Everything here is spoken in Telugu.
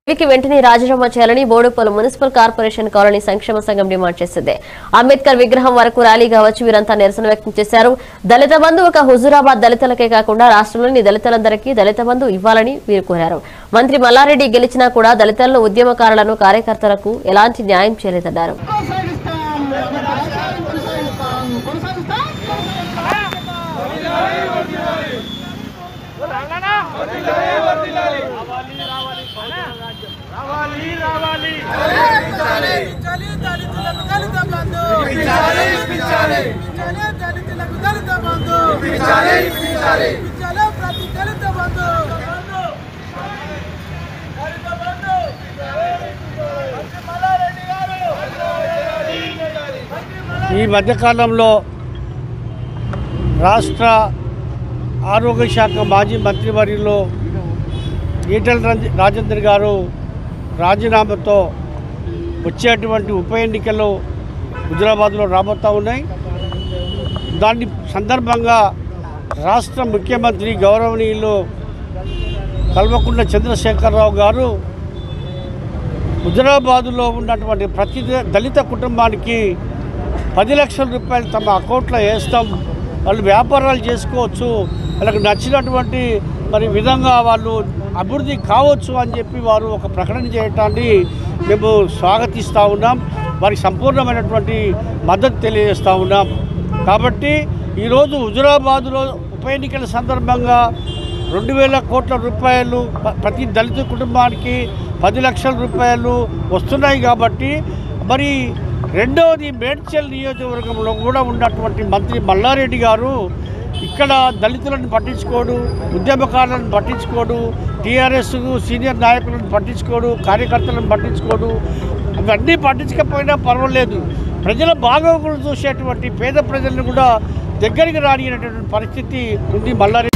కి వెంటనే రాజీనామా చేయాలని బోడుపల్లి మున్సిపల్ కార్పొరేషన్ కాలనీ సంక్షేమ సంఘం డిమాండ్ చేసింది అంబేద్కర్ విగ్రహం వరకు ర్యాలీగా వచ్చి వీరంతా నిరసన వ్యక్తం చేశారు దళిత బంధు ఒక హుజూరాబాద్ దళితులకే కాకుండా రాష్ట్రంలోని దళితులందరికీ దళిత బంధు ఇవ్వాలని వీరు కోరారు మంత్రి మల్లారెడ్డి గెలిచినా కూడా దళితులను ఉద్యమకారులను కార్యకర్తలకు ఎలాంటి న్యాయం చేయలేదన్నారు పింఛాలి దళితులకు దళిత బంధు పింఛాలి పింఛాలి దళితులకు దళిత బంధు పింఛాలి పింఛాలి పింఛాలి ప్రతి దళిత బంధు దళిత బంధు మంత్రి మల్లారెడ్డి గారు ఈ మధ్యకాలంలో రాష్ట్ర ఆరోగ్య శాఖ మాజీ మంత్రివర్యులు ఈటల రంజ- రాజేందర్ గారు రాజీనామాతో వచ్చేటువంటి ఉప ఎన్నికలు హుజరాబాద్లో రాబోతూ ఉన్నాయి దాని సందర్భంగా రాష్ట్ర ముఖ్యమంత్రి గౌరవనీయులు కల్వకుంట్ల చంద్రశేఖరరావు గారు హుజరాబాదులో ఉన్నటువంటి ప్రతి దళిత కుటుంబానికి పది లక్షల రూపాయలు తమ అకౌంట్లో వేస్తాం వాళ్ళు వ్యాపారాలు చేసుకోవచ్చు వాళ్ళకి నచ్చినటువంటి మరి విధంగా వాళ్ళు అభివృద్ధి కావచ్చు అని చెప్పి వారు ఒక ప్రకటన చేయటాన్ని మేము స్వాగతిస్తూ ఉన్నాం వారికి సంపూర్ణమైనటువంటి మద్దతు తెలియజేస్తూ ఉన్నాం కాబట్టి ఈరోజు హుజురాబాదులో ఉప ఎన్నికల సందర్భంగా రెండు వేల కోట్ల రూపాయలు ప- ప్రతి దళిత కుటుంబానికి పది లక్షల రూపాయలు వస్తున్నాయి కాబట్టి మరి రెండవది మేడ్చల్ నియోజకవర్గంలో కూడా ఉన్నటువంటి మంత్రి మల్లారెడ్డి గారు ఇక్కడ దళితులను పట్టించుకోడు ఉద్యమకారులను పట్టించుకోడు టీఆర్ఎస్ సీనియర్ నాయకులను పట్టించుకోడు కార్యకర్తలను పట్టించుకోడు అవన్నీ పట్టించకపోయినా పర్వాలేదు ప్రజల బాగోగులు చూసేటువంటి పేద ప్రజలను కూడా దగ్గరికి రానియనటువంటి పరిస్థితి ఉంది మల్లారెడ్డి